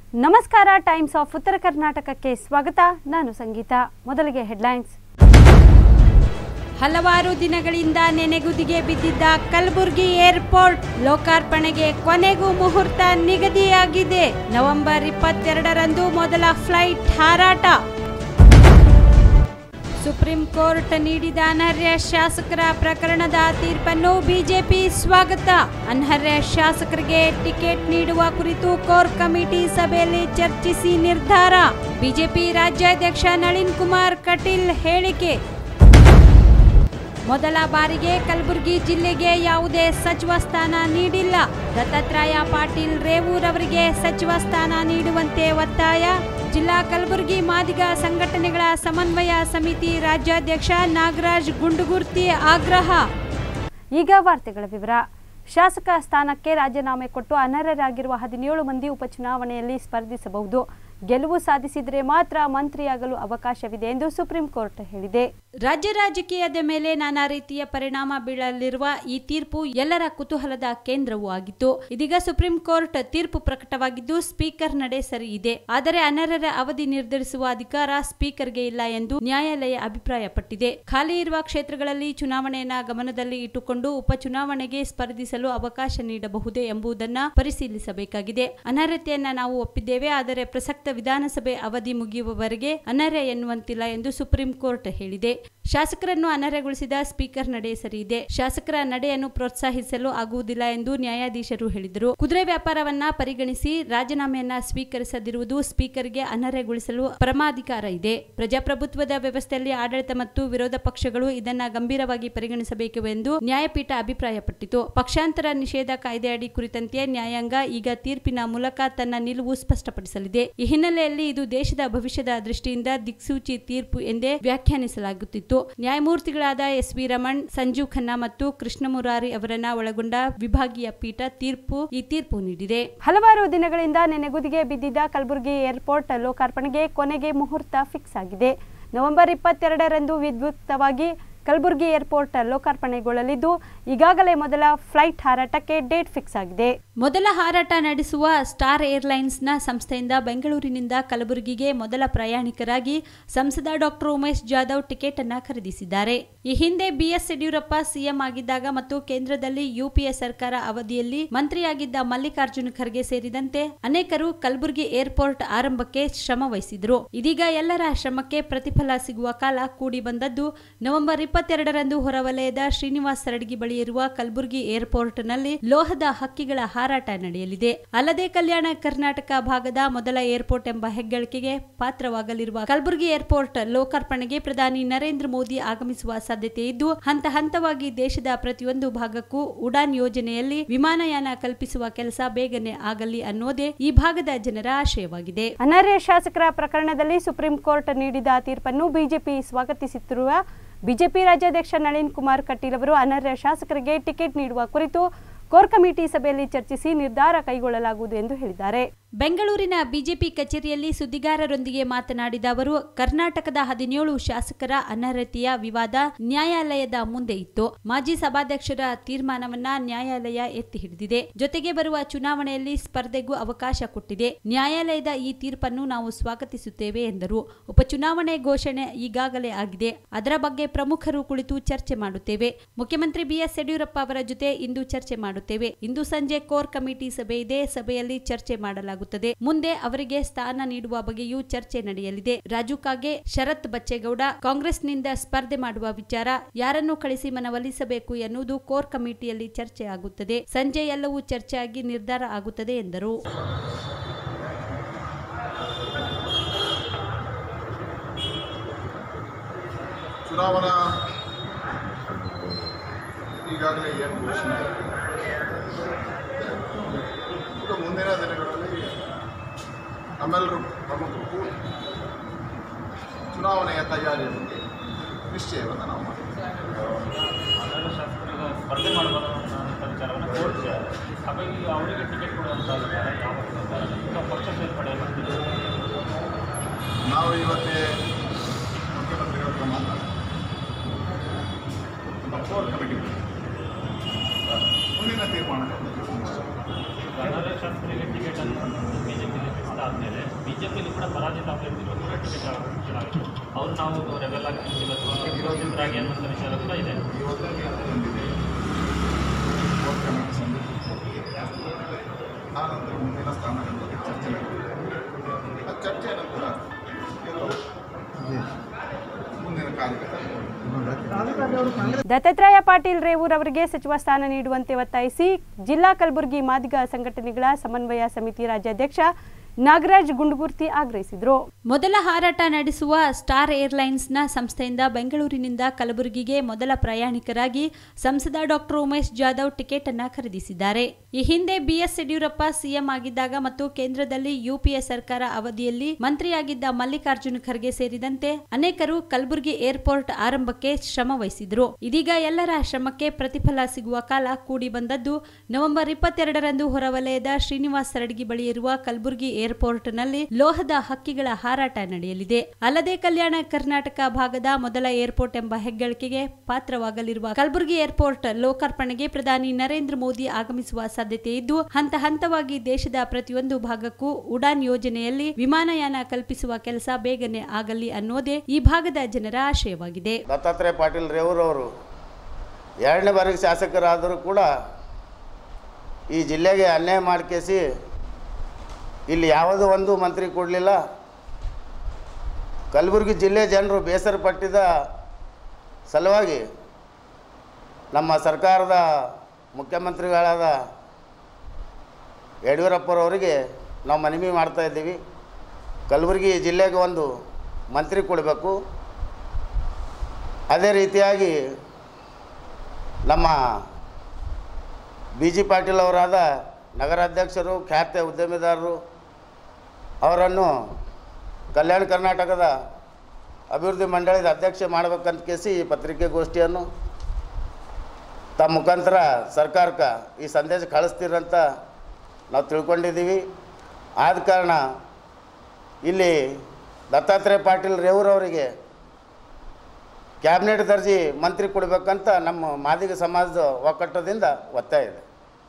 ನಮಸ್ಕಾರ times of ಉತ್ತರ ಕರ್ನಾಟಕಕ್ಕೆ ಸ್ವಾಗತ ನಾನು ಸಂಗೀತ ಮೊದಲಿಗೆ ಹೆಡ್ಲೈನ್ಸ್ ಹಲವಾರು ದಿನಗಳಿಂದ ನೆನೆಗುದಿಗೆ ಬಿದ್ದಿದ್ದ ಕಲಬುರಗಿ ಏರ್ಪೋರ್ಟ್ ಲೋಕಾರ್ಪಣೆಗೆ ಕೊನೆಗೂ ಮುಹೂರ್ತ ನಿಗದಿಯಾಗಿದೆ ನವೆಂಬರ್ ಇಪ್ಪತ್ತೆರಡರಂದು ಮೊದಲ ಫ್ಲೈಟ್ ಹಾರಾಟ ಸುಪ್ರೀಂ ಕೋರ್ಟ್ ನೀಡಿದ ಅನರ್ಹ ಶಾಸಕರ ಪ್ರಕರಣದ ತೀರ್ಪನ್ನು ಬಿಜೆಪಿ ಸ್ವಾಗತ ಅನರ್ಹ ಶಾಸಕರಿಗೆ ಟಿಕೆಟ್ ನೀಡುವ ಕುರಿತು ಕೋರ್ ಕಮಿಟಿ ಸಭೆಯಲ್ಲಿ ಚರ್ಚಿಸಿ ನಿರ್ಧಾರ ಬಿಜೆಪಿ ರಾಜ್ಯಾಧ್ಯಕ್ಷ ನಳಿನ್ ಕುಮಾರ್ ಕಟೀಲ್ ಹೇಳಿಕೆ ಮೊದಲ ಬಾರಿಗೆ ಕಲಬುರಗಿ ಜಿಲ್ಲೆಗೆ ಯಾವುದೇ ಸಚಿವ ಸ್ಥಾನ ನೀಡಿಲ್ಲ ದತ್ತಾತ್ರೇಯ ಪಾಟೀಲ್ ರೇವೂರ್ ಅವರಿಗೆ ಸಚಿವ ಸ್ಥಾನ ನೀಡುವಂತೆ ಒತ್ತಾಯ ಜಿಲ್ಲಾ ಕಲಬುರಗಿ ಮಾದಿಗ ಸಂಘಟನೆಗಳ ಸಮನ್ವಯ ಸಮಿತಿ ರಾಜ್ಯಾಧ್ಯಕ್ಷ ನಾಗರಾಜ್ ಗುಂಡುಗುರ್ತಿ ಆಗ್ರಹ ಈಗ ವಾರ್ತೆಗಳ ವಿವರ ಶಾಸಕ ಸ್ಥಾನಕ್ಕೆ ರಾಜೀನಾಮೆ ಕೊಟ್ಟು ಅನರ್ಹರಾಗಿರುವ ಹದಿನೇಳು ಮಂದಿ ಉಪಚುನಾವಣೆಯಲ್ಲಿ ಸ್ಪರ್ಧಿಸಬಹುದು ಗೆಲುವು ಸಾಧಿಸಿದರೆ ಮಾತ್ರ ಮಂತ್ರಿಯಾಗಲು ಅವಕಾಶವಿದೆ ಎಂದು ಸುಪ್ರೀಂ ಕೋರ್ಟ್ ಹೇಳಿದೆ ರಾಜ್ಯ ರಾಜಕೀಯದ ಮೇಲೆ ನಾನಾ ರೀತಿಯ ಪರಿಣಾಮ ಬೀಳಲಿರುವ ಈ ತೀರ್ಪು ಎಲ್ಲರ ಕುತೂಹಲದ ಕೇಂದ್ರವೂ ಆಗಿತ್ತು ಇದೀಗ ಸುಪ್ರೀಂ ಕೋರ್ಟ್ ತೀರ್ಪು ಪ್ರಕಟವಾಗಿದ್ದು ಸ್ಪೀಕರ್ ನಡೆ ಸರಿ ಇದೆ ಆದರೆ ಅನರ್ಹರ ಅವಧಿ ನಿರ್ಧರಿಸುವ ಅಧಿಕಾರ ಸ್ಪೀಕರ್ಗೆ ಇಲ್ಲ ಎಂದು ನ್ಯಾಯಾಲಯ ಅಭಿಪ್ರಾಯಪಟ್ಟಿದೆ ಖಾಲಿ ಇರುವ ಕ್ಷೇತ್ರಗಳಲ್ಲಿ ಚುನಾವಣೆಯನ್ನ ಗಮನದಲ್ಲಿ ಇಟ್ಟುಕೊಂಡು ಉಪಚುನಾವಣೆಗೆ ಸ್ಪರ್ಧಿಸಲು ಅವಕಾಶ ನೀಡಬಹುದೇ ಎಂಬುದನ್ನ ಪರಿಶೀಲಿಸಬೇಕಾಗಿದೆ ಅನರ್ಹತೆಯನ್ನ ನಾವು ಒಪ್ಪಿದ್ದೇವೆ ಆದರೆ ಪ್ರಸಕ್ತ ವಿಧಾನಸಭೆ ಅವಧಿ ಮುಗಿಯುವವರೆಗೆ ಅನರ್ಹ ಎನ್ನುವಂತಿಲ್ಲ ಎಂದು ಸುಪ್ರೀಂ ಕೋರ್ಟ್ ಹೇಳಿದೆ ಶಾಸಕರನ್ನು ಅನರ್ಹಗೊಳಿಸಿದ ಸ್ಪೀಕರ್ ನಡೆ ಸರಿಯಿದೆ ಶಾಸಕರ ನಡೆಯನ್ನು ಪ್ರೋತ್ಸಾಹಿಸಲು ಆಗುವುದಿಲ್ಲ ಎಂದು ನ್ಯಾಯಾಧೀಶರು ಹೇಳಿದರು ಕುದುರೆ ವ್ಯಾಪಾರವನ್ನ ಪರಿಗಣಿಸಿ ರಾಜೀನಾಮೆಯನ್ನ ಸ್ವೀಕರಿಸದಿರುವುದು ಸ್ಪೀಕರ್ಗೆ ಅನರ್ಹಗೊಳಿಸಲು ಪರಮಾಧಿಕಾರ ಇದೆ ಪ್ರಜಾಪ್ರಭುತ್ವದ ವ್ಯವಸ್ಥೆಯಲ್ಲಿ ಆಡಳಿತ ಮತ್ತು ವಿರೋಧ ಪಕ್ಷಗಳು ಇದನ್ನ ಗಂಭೀರವಾಗಿ ಪರಿಗಣಿಸಬೇಕು ಎಂದು ನ್ಯಾಯಪೀಠ ಅಭಿಪ್ರಾಯಪಟ್ಟಿತು ಪಕ್ಷಾಂತರ ನಿಷೇಧ ಕಾಯ್ದೆಯಡಿ ಕುರಿತಂತೆ ನ್ಯಾಯಾಂಗ ಈಗ ತೀರ್ಪಿನ ಮೂಲಕ ತನ್ನ ನಿಲುವು ಸ್ಪಷ್ಟಪಡಿಸಲಿದೆ ಈ ಹಿನ್ನೆಲೆಯಲ್ಲಿ ಇದು ದೇಶದ ಭವಿಷ್ಯದ ದೃಷ್ಟಿಯಿಂದ ದಿಕ್ಸೂಚಿ ತೀರ್ಪು ಎಂದೇ ವ್ಯಾಖ್ಯಾನಿಸಲಾಗುತ್ತಿತ್ತು ನ್ಯಾಯಮೂರ್ತಿಗಳಾದ ಎಸ್ ವಿ ರಮಣ್ ಸಂಜೀವ್ ಖನ್ನಾ ಮತ್ತು ಕೃಷ್ಣ ಮುರಾರಿ ಅವರನ್ನ ಒಳಗೊಂಡ ವಿಭಾಗೀಯ ಪೀಠ ತೀರ್ಪು ಈ ತೀರ್ಪು ನೀಡಿದೆ ಹಲವಾರು ದಿನಗಳಿಂದ ನೆನೆಗುದಿಗೆ ಬಿದ್ದಿದ್ದ ಕಲಬುರಗಿ ಏರ್ಪೋರ್ಟ್ ಲೋಕಾರ್ಪಣೆಗೆ ಕೊನೆಗೆ ಮುಹೂರ್ತ ಫಿಕ್ಸ್ ಆಗಿದೆ ನವೆಂಬರ್ ಇಪ್ಪತ್ತೆರಡರಂದು ವಿದ್ಯುಕ್ತವಾಗಿ ಕಲಬುರಗಿ ಏರ್ಪೋರ್ಟ್ ಲೋಕಾರ್ಪಣೆಗೊಳ್ಳಲಿದ್ದು ಈಗಾಗಲೇ ಮೊದಲ ಫ್ಲೈಟ್ ಹಾರಾಟಕ್ಕೆ ಡೇಟ್ ಫಿಕ್ಸ್ ಆಗಿದೆ ಮೊದಲ ಹಾರಾಟ ನಡೆಸುವ ಸ್ಟಾರ್ ಏರ್ಲೈನ್ಸ್ನ ಸಂಸ್ಥೆಯಿಂದ ಬೆಂಗಳೂರಿನಿಂದ ಕಲಬುರಗಿಗೆ ಮೊದಲ ಪ್ರಯಾಣಿಕರಾಗಿ ಸಂಸದ ಡಾಕ್ಟರ್ ಉಮೇಶ್ ಜಾಧವ್ ಟಿಕೆಟ್ ಅನ್ನ ಖರೀದಿಸಿದ್ದಾರೆ ಈ ಹಿಂದೆ ಬಿಎಸ್ ಯಡಿಯೂರಪ್ಪ ಸಿಎಂ ಆಗಿದ್ದಾಗ ಮತ್ತು ಕೇಂದ್ರದಲ್ಲಿ ಯುಪಿಎ ಸರ್ಕಾರ ಅವಧಿಯಲ್ಲಿ ಮಂತ್ರಿಯಾಗಿದ್ದ ಮಲ್ಲಿಕಾರ್ಜುನ ಖರ್ಗೆ ಸೇರಿದಂತೆ ಅನೇಕರು ಕಲಬುರಗಿ ಏರ್ಪೋರ್ಟ್ ಆರಂಭಕ್ಕೆ ಶ್ರಮ ವಹಿಸಿದ್ರು ಇದೀಗ ಎಲ್ಲರ ಶ್ರಮಕ್ಕೆ ಪ್ರತಿಫಲ ಸಿಗುವ ಕಾಲ ಕೂಡಿ ಬಂದದ್ದು ನವೆಂಬರ್ ಇಪ್ಪತ್ತೆರಡರಂದು ಹೊರವಲಯದ ಶ್ರೀನಿವಾಸ್ ಸರಡಗಿ ಬಳಿ ಇರುವ ಕಲಬುರಗಿ ಏರ್ಪೋರ್ಟ್ನಲ್ಲಿ ಲೋಹದ ಹಕ್ಕಿಗಳ ಹಾರಾಟ ನಡೆಯಲಿದೆ ಅಲ್ಲದೆ ಕಲ್ಯಾಣ ಕರ್ನಾಟಕ ಭಾಗದ ಮೊದಲ ಏರ್ಪೋರ್ಟ್ ಎಂಬ ಹೆಗ್ಗಳಿಕೆಗೆ ಪಾತ್ರವಾಗಲಿರುವ ಕಲಬುರಗಿ ಏರ್ಪೋರ್ಟ್ ಲೋಕಾರ್ಪಣೆಗೆ ಪ್ರಧಾನಿ ನರೇಂದ್ರ ಮೋದಿ ಆಗಮಿಸುವ ಸಾಧ್ಯತೆ ಇದ್ದು ಹಂತ ಹಂತವಾಗಿ ದೇಶದ ಪ್ರತಿಯೊಂದು ಭಾಗಕ್ಕೂ ಉಡಾನ್ ಯೋಜನೆಯಲ್ಲಿ ವಿಮಾನಯಾನ ಕಲ್ಪಿಸುವ ಕೆಲಸ ಬೇಗನೆ ಆಗಲಿ ಅನ್ನೋದೇ ಈ ಭಾಗದ ಜನರ ಆಶಯವಾಗಿದೆ ಅನರ್ಹ ಶಾಸಕರ ಪ್ರಕರಣದಲ್ಲಿ ಸುಪ್ರೀಂ ಕೋರ್ಟ್ ನೀಡಿದ ತೀರ್ಪನ್ನು ಬಿಜೆಪಿ ಸ್ವಾಗತಿಸುತ್ತಿರುವ ಬಿಜೆಪಿ ರಾಜ್ಯಾಧ್ಯಕ್ಷ ನಳಿನ್ ಕುಮಾರ್ ಕಟೀಲ್ ಅವರು ಅನರ್ಹ ಶಾಸಕರಿಗೆ ಟಿಕೆಟ್ ನೀಡುವ ಕುರಿತು ಕೋರ್ ಕಮಿಟಿ ಸಭೆಯಲ್ಲಿ ಚರ್ಚಿಸಿ ನಿರ್ಧಾರ ಕೈಗೊಳ್ಳಲಾಗುವುದು ಎಂದು ಹೇಳಿದ್ದಾರೆ ಬೆಂಗಳೂರಿನ ಬಿಜೆಪಿ ಕಚೇರಿಯಲ್ಲಿ ಸುದ್ದಿಗಾರರೊಂದಿಗೆ ಮಾತನಾಡಿದ ಅವರು ಕರ್ನಾಟಕದ ಹದಿನೇಳು ಶಾಸಕರ ಅನರ್ಹತೆಯ ವಿವಾದ ನ್ಯಾಯಾಲಯದ ಮುಂದೆ ಇತ್ತು ಮಾಜಿ ಸಭಾಧ್ಯಕ್ಷರ ತೀರ್ಮಾನವನ್ನ ನ್ಯಾಯಾಲಯ ಎತ್ತಿ ಹಿಡಿದಿದೆ ಜೊತೆಗೆ ಬರುವ ಚುನಾವಣೆಯಲ್ಲಿ ಸ್ಪರ್ಧೆಗೂ ಅವಕಾಶ ಕೊಟ್ಟಿದೆ ನ್ಯಾಯಾಲಯದ ಈ ತೀರ್ಪನ್ನು ನಾವು ಸ್ವಾಗತಿಸುತ್ತೇವೆ ಎಂದರು ಉಪಚುನಾವಣೆ ಘೋಷಣೆ ಈಗಾಗಲೇ ಆಗಿದೆ ಅದರ ಬಗ್ಗೆ ಪ್ರಮುಖರು ಕುಳಿತು ಚರ್ಚೆ ಮಾಡುತ್ತೇವೆ ಮುಖ್ಯಮಂತ್ರಿ ಬಿಎಸ್ ಯಡಿಯೂರಪ್ಪ ಅವರ ಜೊತೆ ಇಂದು ಚರ್ಚೆ ಮಾಡುತ್ತೇವೆ ಇಂದು ಸಂಜೆ ಕೋರ್ ಕಮಿಟಿ ಸಭೆ ಇದೆ ಸಭೆಯಲ್ಲಿ ಚರ್ಚೆ ಮಾಡಲಾಗುತ್ತದೆ ಮುಂದೆ ಅವರಿಗೆ ಸ್ಥಾನ ನೀಡುವ ಬಗ್ಗೆಯೂ ಚರ್ಚೆ ನಡೆಯಲಿದೆ ರಾಜು ಕಾಗೆ ಶರತ್ ಬಚ್ಚೇಗೌಡ ಕಾಂಗ್ರೆಸ್ನಿಂದ ಸ್ಪರ್ಧೆ ಮಾಡುವ ವಿಚಾರ ಯಾರನ್ನು ಕಳಿಸಿ ಮನವೊಲಿಸಬೇಕು ಎನ್ನುವುದು ಕೋರ್ ಕಮಿಟಿಯಲ್ಲಿ ಚರ್ಚೆ ಆಗುತ್ತದೆ ಸಂಜೆ ಎಲ್ಲವೂ ಚರ್ಚೆಯಾಗಿ ನಿರ್ಧಾರ ಆಗುತ್ತದೆ ಎಂದರು ಚುನಾವಣಾ ಈಗಾಗಲೇ ಏನು ಘೋಷಣೆ ಆಗಿದೆ. ಈಗ ಮುಂದಿನ ದಿನಗಳಲ್ಲಿ ನಮ್ಮೆಲ್ಲರೂ ಪ್ರಮುಖರು ಕೂಡಿ ಚುನಾವಣೆಯ ತಯಾರಿಯ ಬಗ್ಗೆ ನಿಶ್ಚಯವನ್ನು ನಾವು ಮಾಡ್ತೀವಿ ಅನರ್ಹ ಶಾಸಕರಿಗೆ ಸ್ಪರ್ಧೆ ಮಾಡಬಾರದು ಅನ್ನೋ ವಿಚಾರವನ್ನು ಕೋರ್ಟ್ ಹಾಗಾಗಿ ಅವರಿಗೆ ಟಿಕೆಟ್ ಕೊಡುವಂಥ ವಿಚಾರ ಯಾವ ನಿರ್ಧಾರ ಇಲ್ಲ. ಪಕ್ಷ ಸೇರ್ಪಡೆ ಮಾಡ್ತಿದೆ ನಾವು ಇವತ್ತೇ ಮುಖ್ಯಮಂತ್ರಿಗಳ ಹತ್ರ ಮಾತಾಡಿ ನಮ್ಮ ಕೋರ್ ಕಮಿಟಿ ಮುಂದಿನ ತೀರ್ಮಾನ ಅನರ್ಹ ಶಾಸಕರಿಗೆ ಟಿಕೆಟ್ ಅನ್ನು ಬಿಜೆಪಿ ಫಿಕ್ಸ್ ಆದ್ಮೇಲೆ ಪರಾಜಿತ ಅಭ್ಯರ್ಥಿಗಳು ಕೂಡ ಟಿಕೆಟ್ ಹಂಚಿಕೆ ಅವ್ರು ನಾವು ರೆಬೆಲ್ ಆಗಿ ನಿಲ್ಲಿಸೋದ್ರಾಗಿ ಅನ್ನುವಂಥ ವಿಚಾರ ಕೂಡ ಇದೆ ಇವತ್ತಿಗೆ ಬಂದಿದೆ ಕೋರ್ ಕಮಿಟಿ ಸಮಿತಿ ಆ ನಂತರ ಮುಂದಿನ ಸ್ಥಾನಗಳ ಬಗ್ಗೆ ಚರ್ಚೆ ನಡೆದಿದೆ ಆ ಚರ್ಚೆಯ ನಂತರ ಕೆಲವು ಮುಂದಿನ ಕಾರ್ಯಗತ ದತ್ತಾತ್ರೇಯ ಪಾಟೀಲ್ ರೇವೂರ್ ಅವರಿಗೆ ಸಚಿವ ಸ್ಥಾನ ನೀಡುವಂತೆ ಒತ್ತಾಯಿಸಿ ಜಿಲ್ಲಾ ಕಲಬುರಗಿ ಮಾದಿಗ ಸಂಘಟನೆಗಳ ಸಮನ್ವಯ ಸಮಿತಿ ರಾಜ್ಯಾಧ್ಯಕ್ಷ ನಾಗರಾಜ್ ಗುಂಡುಗುರ್ತಿ ಆಗ್ರಹಿಸಿದರು ಮೊದಲ ಹಾರಾಟ ನಡೆಸುವ ಸ್ಟಾರ್ ಏರ್ಲೈನ್ಸ್ನ ಸಂಸ್ಥೆಯಿಂದ ಬೆಂಗಳೂರಿನಿಂದ ಕಲಬುರಗಿಗೆ ಮೊದಲ ಪ್ರಯಾಣಿಕರಾಗಿ ಸಂಸದ ಡಾಕ್ಟರ್ ಉಮೇಶ್ ಜಾಧವ್ ಟಿಕೆಟ್ ಅನ್ನ ಖರೀದಿಸಿದ್ದಾರೆ ಈ ಹಿಂದೆ ಬಿಎಸ್ ಯಡಿಯೂರಪ್ಪ ಸಿಎಂ ಆಗಿದ್ದಾಗ ಮತ್ತು ಕೇಂದ್ರದಲ್ಲಿ ಯುಪಿಎ ಸರ್ಕಾರ ಅವಧಿಯಲ್ಲಿ ಮಂತ್ರಿಯಾಗಿದ್ದ ಮಲ್ಲಿಕಾರ್ಜುನ ಖರ್ಗೆ ಸೇರಿದಂತೆ ಅನೇಕರು ಕಲಬುರಗಿ ಏರ್ಪೋರ್ಟ್ ಆರಂಭಕ್ಕೆ ಶ್ರಮ ವಹಿಸಿದ್ರು ಇದೀಗ ಎಲ್ಲರ ಶ್ರಮಕ್ಕೆ ಪ್ರತಿಫಲ ಸಿಗುವ ಕಾಲ ಕೂಡಿ ಬಂದದ್ದು ನವೆಂಬರ್ ಇಪ್ಪತ್ತೆರಡರಂದು ಹೊರವಲಯದ ಶ್ರೀನಿವಾಸ್ ಸರಡಗಿ ಬಳಿ ಇರುವ ಕಲಬುರಗಿ ಏರ್ಪೋರ್ಟ್ನಲ್ಲಿ ಲೋಹದ ಹಕ್ಕಿಗಳ ಹಾರಾಟ ನಡೆಯಲಿದೆ ಅಲ್ಲದೆ ಕಲ್ಯಾಣ ಕರ್ನಾಟಕ ಭಾಗದ ಮೊದಲ ಏರ್ಪೋರ್ಟ್ ಎಂಬ ಹೆಗ್ಗಳಿಕೆಗೆ ಪಾತ್ರವಾಗಲಿರುವ ಕಲಬುರಗಿ ಏರ್ಪೋರ್ಟ್ ಲೋಕಾರ್ಪಣೆಗೆ ಪ್ರಧಾನಿ ನರೇಂದ್ರ ಮೋದಿ ಆಗಮಿಸುವ ಸಾಧ್ಯತೆ ಇದ್ದು ಹಂತ ಹಂತವಾಗಿ ದೇಶದ ಪ್ರತಿಯೊಂದು ಭಾಗಕ್ಕೂ ಉಡಾನ್ ಯೋಜನೆಯಲ್ಲಿ ವಿಮಾನಯಾನ ಕಲ್ಪಿಸುವ ಕೆಲಸ ಬೇಗನೆ ಆಗಲಿ ಅನ್ನೋದೇ ಈ ಭಾಗದ ಜನರ ಆಶಯವಾಗಿದೆ ದತ್ತಾತ್ರೇಯ ಪಾಟೀಲ್ ರೇವೂರ್ ಅವರು ಎರಡನೇ ಬಾರಿಗೆ ಶಾಸಕರಾದರೂ ಕೂಡ ಈ ಜಿಲ್ಲೆಗೆ ಅನ್ಯಾಯ ಮಾಡ್ಕೇಸಿ ಇಲ್ಲಿ ಯಾವುದೋ ಒಂದು ಮಂತ್ರಿ ಕೊಡಲಿಲ್ಲ ಕಲಬುರಗಿ ಜಿಲ್ಲೆ ಜನರು ಬೇಸರ ಪಟ್ಟಿದ ಸಲುವಾಗಿ ನಮ್ಮ ಸರ್ಕಾರದ ಮುಖ್ಯಮಂತ್ರಿಗಳಾದ ಯಡಿಯೂರಪ್ಪರವರಿಗೆ ನಾವು ಮನವಿ ಮಾಡ್ತಾ ಇದ್ದೀವಿ ಕಲಬುರಗಿ ಜಿಲ್ಲೆಗೆ ಒಂದು ಮಂತ್ರಿ ಕೊಡಬೇಕು ಅದೇ ರೀತಿಯಾಗಿ ನಮ್ಮ ಬಿ ಜಿ ಪಾಟೀಲ್ ಅವರಾದ ನಗರಾಧ್ಯಕ್ಷರು ಖ್ಯಾತ ಉದ್ಯಮಿದಾರರು ಅವರನ್ನು ಕಲ್ಯಾಣ ಕರ್ನಾಟಕದ ಅಭಿವೃದ್ಧಿ ಮಂಡಳಿದ ಅಧ್ಯಕ್ಷ ಮಾಡಬೇಕಂತ ಕೇಸಿ ಈ ಪತ್ರಿಕೆಗೋಷ್ಠಿಯನ್ನು ತಮ್ಮ ಮುಖಾಂತರ ಸರ್ಕಾರಕ್ಕೆ ಈ ಸಂದೇಶ ಕಳಿಸ್ತೀರಂತ ನಾವು ತಿಳ್ಕೊಂಡಿದ್ದೀವಿ ಆದ ಕಾರಣ ಇಲ್ಲಿ ದತ್ತಾತ್ರೇಯ ಪಾಟೀಲ್ ರೇವೂರ್ ಅವರಿಗೆ ಕ್ಯಾಬಿನೆಟ್ ದರ್ಜಿ ಮಂತ್ರಿ ಕೊಡಬೇಕಂತ ನಮ್ಮ ಮಾದಿಗ ಸಮಾಜದ ಒಕ್ಕಟ್ಟದಿಂದ ಒತ್ತಾಯ ಇದೆ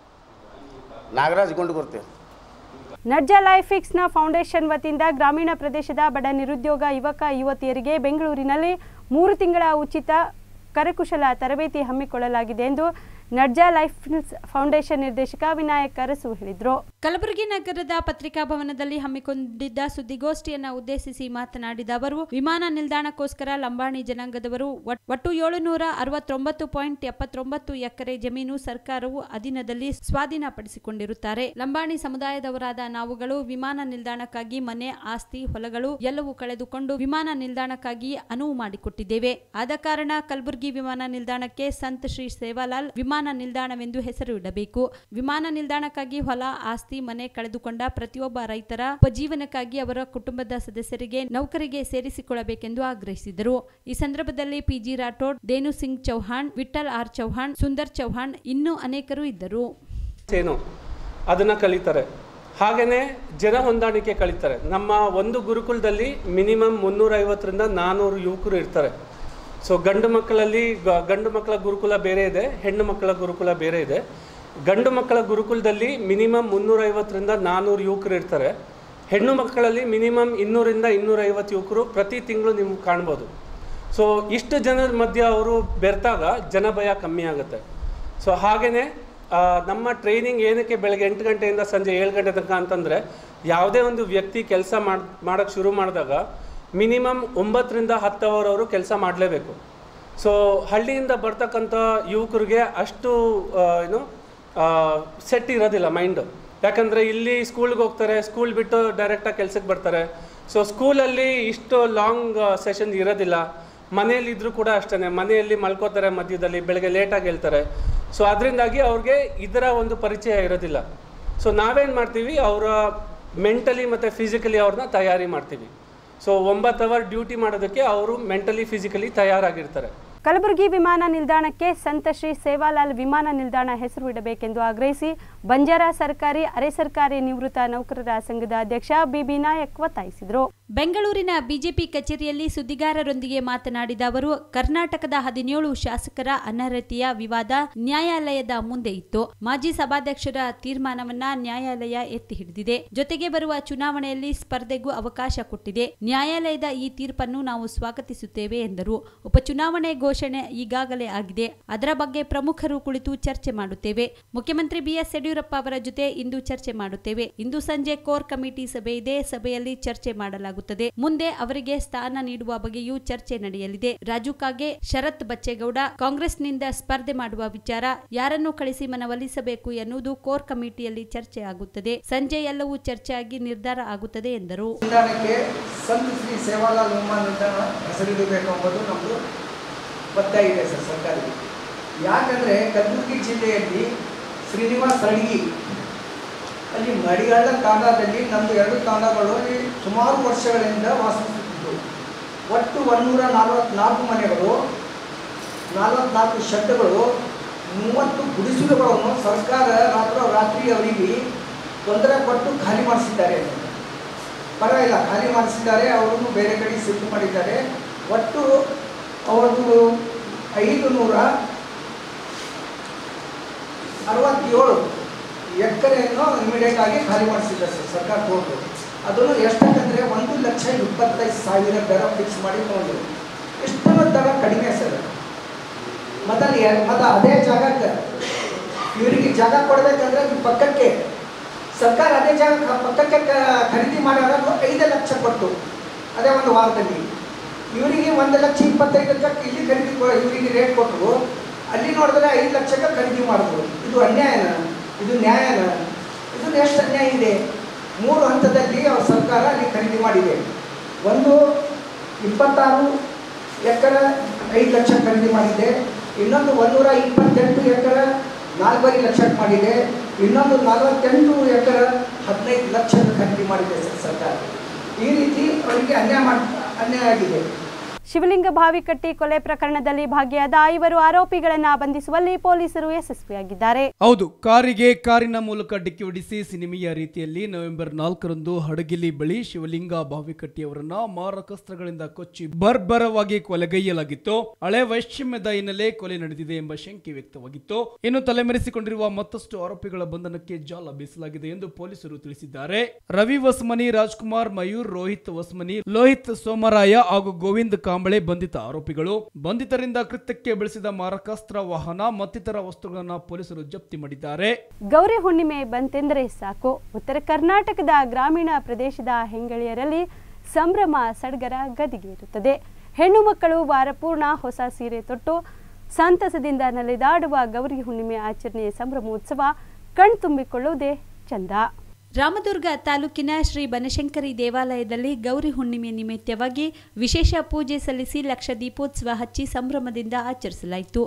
ನಾಗರಾಜ್ ಗುಂಡುಗುರ್ತಿ ನಡ್ಜ ಲೈಫಿಕ್ಸ್ನ ಫೌಂಡೇಶನ್ ವತಿಯಿಂದ ಗ್ರಾಮೀಣ ಪ್ರದೇಶದ ಬಡ ನಿರುದ್ಯೋಗ ಯುವಕ ಯುವತಿಯರಿಗೆ ಬೆಂಗಳೂರಿನಲ್ಲಿ ಮೂರು ತಿಂಗಳ ಉಚಿತ ಕರಕುಶಲ ತರಬೇತಿ ಹಮ್ಮಿಕೊಳ್ಳಲಾಗಿದೆ ಎಂದು ನಡ್ಜಾ ಲೈಫ್ ಫೌಂಡೇಶನ್ ನಿರ್ದೇಶಕ ವಿನಾಯಕ್ ಅರಸು ಹೇಳಿದರು ಕಲಬುರಗಿ ನಗರದ ಪತ್ರಿಕಾ ಭವನದಲ್ಲಿ ಹಮ್ಮಿಕೊಂಡಿದ್ದ ಸುದ್ದಿಗೋಷ್ಠಿಯನ್ನ ಉದ್ದೇಶಿಸಿ ಮಾತನಾಡಿದ ಅವರು ವಿಮಾನ ನಿಲ್ದಾಣಕ್ಕೋಸ್ಕರ ಲಂಬಾಣಿ ಜನಾಂಗದವರು ಒಟ್- ಒಟ್ಟು ಏಳುನೂರ ಅರವತ್ತೊಂಬತ್ತು ಪಾಯಿಂಟ್ ಎಪ್ಪತ್ತೊಂಬತ್ತು ಎಕರೆ ಜಮೀನು ಸರ್ಕಾರವು ಅಧೀನದಲ್ಲಿ ಸ್ವಾಧೀನಪಡಿಸಿಕೊಂಡಿರುತ್ತಾರೆ ಲಂಬಾಣಿ ಸಮುದಾಯದವರಾದ ನಾವುಗಳು ವಿಮಾನ ನಿಲ್ದಾಣಕ್ಕಾಗಿ ಮನೆ ಆಸ್ತಿ ಹೊಲಗಳು ಎಲ್ಲವೂ ಕಳೆದುಕೊಂಡು ವಿಮಾನ ನಿಲ್ದಾಣಕ್ಕಾಗಿ ಅನುವು ಮಾಡಿಕೊಟ್ಟಿದ್ದೇವೆ ಆದ ಕಾರಣ ಕಲಬುರಗಿ ವಿಮಾನ ನಿಲ್ದಾಣಕ್ಕೆ ಸಂತ್ ಶ್ರೀ ಸೇವಾಲಾಲ್ ವಿಮಾನ ನಿಲ್ದಾಣವೆಂದು ಹೆಸರು ಇಡಬೇಕು ವಿಮಾನ ನಿಲ್ದಾಣಕ್ಕಾಗಿ ಹೊಲ ಆಸ್ತಿ ಮನೆ ಕಳೆದುಕೊಂಡ ಪ್ರತಿಯೊಬ್ಬ ರೈತರ ಉಪಜೀವನಕ್ಕಾಗಿ ಅವರ ಕುಟುಂಬದ ಸದಸ್ಯರಿಗೆ ನೌಕರಿಗೆ ಸೇರಿಸಿಕೊಳ್ಳಬೇಕೆಂದು ಆಗ್ರಹಿಸಿದರು ಈ ಸಂದರ್ಭದಲ್ಲಿ ಪಿಜಿ ರಾಠೋಡ್ ದೇನು ಸಿಂಗ್ ಚೌಹಾಣ್ ವಿಠಲ್ ಆರ್ ಚೌಹಾಣ್ ಸುಂದರ್ ಚೌಹಾಣ್ ಇನ್ನೂ ಅನೇಕರು ಇದ್ದರು ಏನು ಅದನ್ನು ಕಲಿತಾರೆ ಹಾಗೆಯೇ ಜನ ಹೊಂದಾಣಿಕೆ ಕಲಿತಾರೆ ನಮ್ಮ ಒಂದು ಗುರುಕುಲದಲ್ಲಿ ಮಿನಿಮಮ್ ಮುನ್ನೂರೈವತ್ತರಿಂದ ನಾನ್ನೂರು ಯುವಕರು ಇರ್ತಾರೆ ಸೊ ಗಂಡು ಮಕ್ಕಳಲ್ಲಿ ಗ- ಗಂಡು ಮಕ್ಕಳ ಗುರುಕುಲ ಬೇರೆ ಇದೆ ಹೆಣ್ಣು ಮಕ್ಕಳ ಗುರುಕುಲ ಬೇರೆ ಇದೆ ಗಂಡು ಮಕ್ಕಳ ಗುರುಕುಲದಲ್ಲಿ ಮಿನಿಮಮ್ ಮುನ್ನೂರೈವತ್ತರಿಂದ ನಾನ್ನೂರು ಯುವಕರು ಇರ್ತಾರೆ ಹೆಣ್ಣು ಮಕ್ಕಳಲ್ಲಿ ಮಿನಿಮಮ್ ಇನ್ನೂರಿಂದ ಇನ್ನೂರೈವತ್ತು ಯುವಕರು ಪ್ರತಿ ತಿಂಗಳು ನೀವು ಕಾಣ್ಬೋದು ಸೊ ಇಷ್ಟು ಜನರ ಮಧ್ಯೆ ಅವರು ಬೆರೆತಾಗ ಜನ ಭಯ ಕಮ್ಮಿ ಆಗುತ್ತೆ ಸೊ ಹಾಗೆಯೇ ನಮ್ಮ ಟ್ರೈನಿಂಗ್ ಏನಕ್ಕೆ ಬೆಳಗ್ಗೆ ಎಂಟು ಗಂಟೆಯಿಂದ ಸಂಜೆ ಏಳು ಗಂಟೆ ತನಕ ಅಂತಂದರೆ ಯಾವುದೇ ಒಂದು ವ್ಯಕ್ತಿ ಕೆಲಸ ಮಾಡಿ ಮಾಡೋಕ್ಕೆ ಶುರು ಮಾಡಿದಾಗ ಮಿನಿಮಮ್ ಒಂಬತ್ತರಿಂದ ಹತ್ತು ಅವರ್ ಅವರು ಕೆಲಸ ಮಾಡಲೇಬೇಕು ಸೊ ಹಳ್ಳಿಯಿಂದ ಬರ್ತಕ್ಕಂಥ ಯುವಕರಿಗೆ ಅಷ್ಟು ಆ, ಏನು ಸೆಟ್ ಇರೋದಿಲ್ಲ ಮೈಂಡು ಯಾಕಂದರೆ ಇಲ್ಲಿ ಸ್ಕೂಲ್ಗೆ ಹೋಗ್ತಾರೆ ಸ್ಕೂಲ್ ಬಿಟ್ಟು ಡೈರೆಕ್ಟಾಗಿ ಕೆಲಸಕ್ಕೆ ಬರ್ತಾರೆ ಸೊ ಸ್ಕೂಲಲ್ಲಿ ಇಷ್ಟು ಲಾಂಗ್ ಸೆಷನ್ ಇರೋದಿಲ್ಲ ಮನೆಯಲ್ಲಿ ಇದ್ರೂ ಕೂಡ ಅಷ್ಟೇ ಮನೆಯಲ್ಲಿ ಮಲ್ಕೋತಾರೆ ಮಧ್ಯದಲ್ಲಿ ಬೆಳಗ್ಗೆ ಲೇಟಾಗಿ ಹೇಳ್ತಾರೆ ಸೊ ಅದರಿಂದಾಗಿ ಅವ್ರಿಗೆ ಇದರ ಒಂದು ಪರಿಚಯ ಇರೋದಿಲ್ಲ ಸೊ ನಾವೇನು ಮಾಡ್ತೀವಿ ಅವರ ಮೆಂಟಲಿ ಮತ್ತು ಫಿಸಿಕಲಿ ಅವ್ರನ್ನ ತಯಾರಿ ಮಾಡ್ತೀವಿ ಸೊ ಒಂಬತ್ತು ಅವರ್ ಡ್ಯೂಟಿ ಮಾಡೋದಕ್ಕೆ ಅವರು ಮೆಂಟಲಿ ಫಿಸಿಕಲಿ ತಯಾರಾಗಿರ್ತಾರೆ ಕಲಬುರಗಿ ವಿಮಾನ ನಿಲ್ದಾಣಕ್ಕೆ ಸಂತ ಶ್ರೀ ಸೇವಾಲಾಲ್ ವಿಮಾನ ನಿಲ್ದಾಣ ಹೆಸರು ಇಡಬೇಕೆಂದು ಆಗ್ರಹಿಸಿ ಬಂಜಾರ ಸರ್ಕಾರಿ ಅರೆ ಸರ್ಕಾರಿ ನಿವೃತ್ತ ನೌಕರರ ಸಂಘದ ಅಧ್ಯಕ್ಷ ಬಿಬಿ ನಾಯಕ್ ಒತ್ತಾಯಿಸಿದರು ಬೆಂಗಳೂರಿನ ಬಿಜೆಪಿ ಕಚೇರಿಯಲ್ಲಿ ಸುದ್ದಿಗಾರರೊಂದಿಗೆ ಮಾತನಾಡಿದ ಅವರು ಕರ್ನಾಟಕದ ಹದಿನೇಳು ಶಾಸಕರ ಅನರ್ಹತೆಯ ವಿವಾದ ನ್ಯಾಯಾಲಯದ ಮುಂದೆ ಇತ್ತು ಮಾಜಿ ಸಭಾಧ್ಯಕ್ಷರ ತೀರ್ಮಾನವನ್ನ ನ್ಯಾಯಾಲಯ ಎತ್ತಿ ಹಿಡಿದಿದೆ ಜೊತೆಗೆ ಬರುವ ಚುನಾವಣೆಯಲ್ಲಿ ಸ್ಪರ್ಧೆಗೂ ಅವಕಾಶ ಕೊಟ್ಟಿದೆ ನ್ಯಾಯಾಲಯದ ಈ ತೀರ್ಪನ್ನು ನಾವು ಸ್ವಾಗತಿಸುತ್ತೇವೆ ಎಂದರು ಉಪಚುನಾವಣೆ ಘೋಷಣೆ ಈಗಾಗಲೇ ಆಗಿದೆ ಅದರ ಬಗ್ಗೆ ಪ್ರಮುಖರು ಕುಳಿತು ಚರ್ಚೆ ಮಾಡುತ್ತೇವೆ ಮುಖ್ಯಮಂತ್ರಿ ಬಿಎಸ್ ಯಡಿಯೂರಪ್ಪ ಅವರ ಜೊತೆ ಇಂದು ಚರ್ಚೆ ಮಾಡುತ್ತೇವೆ ಇಂದು ಸಂಜೆ ಕೋರ್ ಕಮಿಟಿ ಸಭೆ ಇದೆ ಸಭೆಯಲ್ಲಿ ಚರ್ಚೆ ಮಾಡಲಾಗುತ್ತದೆ ಮುಂದೆ ಅವರಿಗೆ ಸ್ಥಾನ ನೀಡುವ ಬಗ್ಗೆಯೂ ಚರ್ಚೆ ನಡೆಯಲಿದೆ ರಾಜು ಕಾಗೆ ಶರತ್ ಬಚ್ಚೇಗೌಡ ಕಾಂಗ್ರೆಸ್ನಿಂದ ಸ್ಪರ್ಧೆ ಮಾಡುವ ವಿಚಾರ ಯಾರನ್ನು ಕಳಿಸಿ ಮನವೊಲಿಸಬೇಕು ಎನ್ನುವುದು ಕೋರ್ ಕಮಿಟಿಯಲ್ಲಿ ಚರ್ಚೆ ಆಗುತ್ತದೆ ಸಂಜೆ ಎಲ್ಲವೂ ಚರ್ಚೆಯಾಗಿ ನಿರ್ಧಾರ ಆಗುತ್ತದೆ ಎಂದರು ನಿಲ್ದಾಣಕ್ಕೆ ಸಂತ ಶ್ರೀ ಸೇವಾಲಾಲ್ ವಿಮಾನ ನಿಲ್ದಾಣ ಹೆಸರಿಡಬೇಕು ಎಂಬುದು ನಮ್ಮದು ಒತ್ತಾಯ ಇದೆ ಸರ್ ಸರ್ಕಾರಕ್ಕೆ ಯಾಕಂದರೆ ಕಲಬುರಗಿ ಜಿಲ್ಲೆಯಲ್ಲಿ ಶ್ರೀನಿವಾಸ್ ಅಡಿಗಿ ಅಲ್ಲಿ ಮಡಿಗಾಳ ತಾಂಡದಲ್ಲಿ ನಮ್ಮದು ಎರಡು ತಾಂಡಗಳು ಅಲ್ಲಿ ಸುಮಾರು ವರ್ಷಗಳಿಂದ ವಾಸಿಸುತ್ತಿದ್ದು ಒಟ್ಟು ಒನ್ನೂರ ನಲವತ್ನಾಲ್ಕು ಮನೆಗಳು ನಲವತ್ನಾಲ್ಕು ಶೆಡ್ಗಳು ಮೂವತ್ತು ಗುಡಿಸಲುಗಳನ್ನು ಸರ್ಕಾರ ರಾತ್ರೋ ರಾತ್ರಿ ಅವರಿಗೆ ತೊಂದರೆ ಕೊಟ್ಟು ಖಾಲಿ ಮಾಡಿಸಿದ್ದಾರೆ ಪರವಾಗಿಲ್ಲ ಖಾಲಿ ಮಾಡಿಸಿದ್ದಾರೆ ಅವರನ್ನು ಬೇರೆ ಕಡೆ ಶಿಫ್ಟ್ ಮಾಡಿದ್ದಾರೆ ಒಟ್ಟು ಅವರದು ಐದು ನೂರ ಅರವತ್ತೇಳು ಎಕರೆಯನ್ನು ಇಮಿಡಿಯೇಟ್ ಆಗಿ ಖಾಲಿ ಮಾಡಿಸಿದ್ದಾರೆ ಸರ್ ಸರ್ಕಾರ ಕೊಟ್ಟು ಅದನ್ನು ಎಷ್ಟಂತಂದರೆ ಒಂದು ಲಕ್ಷ ಇಪ್ಪತ್ತೈದು ಸಾವಿರ ದರ ಫಿಕ್ಸ್ ಮಾಡಿ ತೊಗೊಂಡ್ರು ಇಷ್ಟನ್ನು ದರ ಕಡಿಮೆ ಸರ್ ಮೊದಲು ಎ- ಮೊದಲು ಅದೇ ಜಾಗಕ್ಕೆ ಇವರಿಗೆ ಜಾಗ ಕೊಡಬೇಕಂದ್ರೆ ಈ ಪಕ್ಕಕ್ಕೆ ಸರ್ಕಾರ ಅದೇ ಜಾಗ ಕ- ಪಕ್ಕಕ್ಕೆ ಕ- ಖರೀದಿ ಮಾಡೋದು ಐದು ಲಕ್ಷ ಕೊಟ್ಟು ಅದೇ ಒಂದು ವಾರದಲ್ಲಿ ಇವರಿಗೆ ಒಂದು ಲಕ್ಷ ಇಪ್ಪತ್ತೈದು ಲಕ್ಷಕ್ಕೆ ಇಲ್ಲಿ ಖರೀದಿ ಕೊ- ಇವರಿಗೆ ರೇಟ್ ಕೊಟ್ಟರು ಅಲ್ಲಿ ನೋಡಿದ್ರೆ ಐದು ಲಕ್ಷಕ್ಕೆ ಖರೀದಿ ಮಾಡಿದ್ರು ಇದು ಅನ್ಯಾಯನ ಇದು ನ್ಯಾಯನ ಇದು ಎಷ್ಟು ಅನ್ಯಾಯ ಇದೆ ಮೂರು ಹಂತದಲ್ಲಿ ಅವ್ರ ಸರ್ಕಾರ ಅಲ್ಲಿ ಖರೀದಿ ಮಾಡಿದೆ ಒಂದು ಇಪ್ಪತ್ತಾರು ಎಕರೆ ಐದು ಲಕ್ಷ ಖರೀದಿ ಮಾಡಿದೆ ಇನ್ನೊಂದು ಒಂದೂರ ಇಪ್ಪತ್ತೆಂಟು ಎಕರೆ ನಾಲ್ಕೂವರೆ ಲಕ್ಷಕ್ಕೆ ಮಾಡಿದೆ ಇನ್ನೊಂದು ನಲವತ್ತೆಂಟು ಎಕರೆ ಹದಿನೈದು ಲಕ್ಷದ ಖರೀದಿ ಮಾಡಿದೆ ಸರ್ ಸರ್ಕಾರ ಈ ರೀತಿ ಅವರಿಗೆ ಅನ್ಯಾಯ ಮಾಡಿ ಅನ್ಯಾಯ ಆಗಿದೆ ಶಿವಲಿಂಗ ಭಾವಿಕಟ್ಟಿ ಕೊಲೆ ಪ್ರಕರಣದಲ್ಲಿ ಭಾಗಿಯಾದ ಐವರು ಆರೋಪಿಗಳನ್ನು ಬಂಧಿಸುವಲ್ಲಿ ಪೊಲೀಸರು ಯಶಸ್ವಿಯಾಗಿದ್ದಾರೆ ಹೌದು ಕಾರಿಗೆ ಕಾರಿನ ಮೂಲಕ ಡಿಕ್ಕಿ ಹೊಡಿಸಿ ಸಿನಿಮೆಯ ರೀತಿಯಲ್ಲಿ ನವೆಂಬರ್ ನಾಲ್ಕರಂದು ಹಡಗಿಲಿ ಬಳಿ ಶಿವಲಿಂಗ ಭಾವಿಕಟ್ಟಿಯವರನ್ನ ಮಾರಕಸ್ತ್ರಗಳಿಂದ ಕೊಚ್ಚಿ ಬರ್ಬರವಾಗಿ ಕೊಲೆಗೈಯಲಾಗಿತ್ತು ಹಳೆ ವೈಷಮ್ಯದ ಹಿನ್ನೆಲೆ ಕೊಲೆ ನಡೆದಿದೆ ಎಂಬ ಶಂಕೆ ವ್ಯಕ್ತವಾಗಿತ್ತು ಇನ್ನು ತಲೆಮರೆಸಿಕೊಂಡಿರುವ ಮತ್ತಷ್ಟು ಆರೋಪಿಗಳ ಬಂಧನಕ್ಕೆ ಜಾಲ ಬೀಸಲಾಗಿದೆ ಎಂದು ಪೊಲೀಸರು ತಿಳಿಸಿದ್ದಾರೆ ರವಿ ವಸ್ಮನಿ ರಾಜ್ಕುಮಾರ್ ಮಯೂರ್ ರೋಹಿತ್ ವಸ್ಮನಿ ಲೋಹಿತ್ ಸೋಮರಾಯ ಹಾಗೂ ಗೋವಿಂದ್ ಕಾಂಬಳೆ ಬಂಧಿತ ಆರೋಪಿಗಳು ಬಂಧಿತರಿಂದ ಕೃತ್ಯಕ್ಕೆ ಬಳಸಿದ ಮಾರಕಾಸ್ತ್ರ ವಾಹನ ಮತ್ತಿತರ ವಸ್ತುಗಳನ್ನು ಪೊಲೀಸರು ಜಪ್ತಿ ಮಾಡಿದ್ದಾರೆ ಗೌರಿ ಹುಣ್ಣಿಮೆ ಬಂತೆಂದರೆ ಸಾಕು ಉತ್ತರ ಕರ್ನಾಟಕದ ಗ್ರಾಮೀಣ ಪ್ರದೇಶದ ಹೆಂಗಳಿಯರಲ್ಲಿ ಸಂಭ್ರಮ ಸಡಗರ ಗದಿಗೇರುತ್ತದೆ ಹೆಣ್ಣು ಮಕ್ಕಳು ವಾರಪೂರ್ಣ ಹೊಸ ಸೀರೆ ತೊಟ್ಟು ಸಂತಸದಿಂದ ನಲಿದಾಡುವ ಗೌರಿ ಹುಣ್ಣಿಮೆ ಆಚರಣೆಯ ಸಂಭ್ರಮೋತ್ಸವ ಕಣ್ತುಂಬಿಕೊಳ್ಳುವುದೇ ಚಂದ ರಾಮದುರ್ಗ ತಾಲೂಕಿನ ಶ್ರೀ ಬನಶಂಕರಿ ದೇವಾಲಯದಲ್ಲಿ ಗೌರಿ ಹುಣ್ಣಿಮೆ ನಿಮಿತ್ತವಾಗಿ ವಿಶೇಷ ಪೂಜೆ ಸಲ್ಲಿಸಿ ಲಕ್ಷ ದೀಪೋತ್ಸವ ಹಚ್ಚಿ ಸಂಭ್ರಮದಿಂದ ಆಚರಿಸಲಾಯಿತು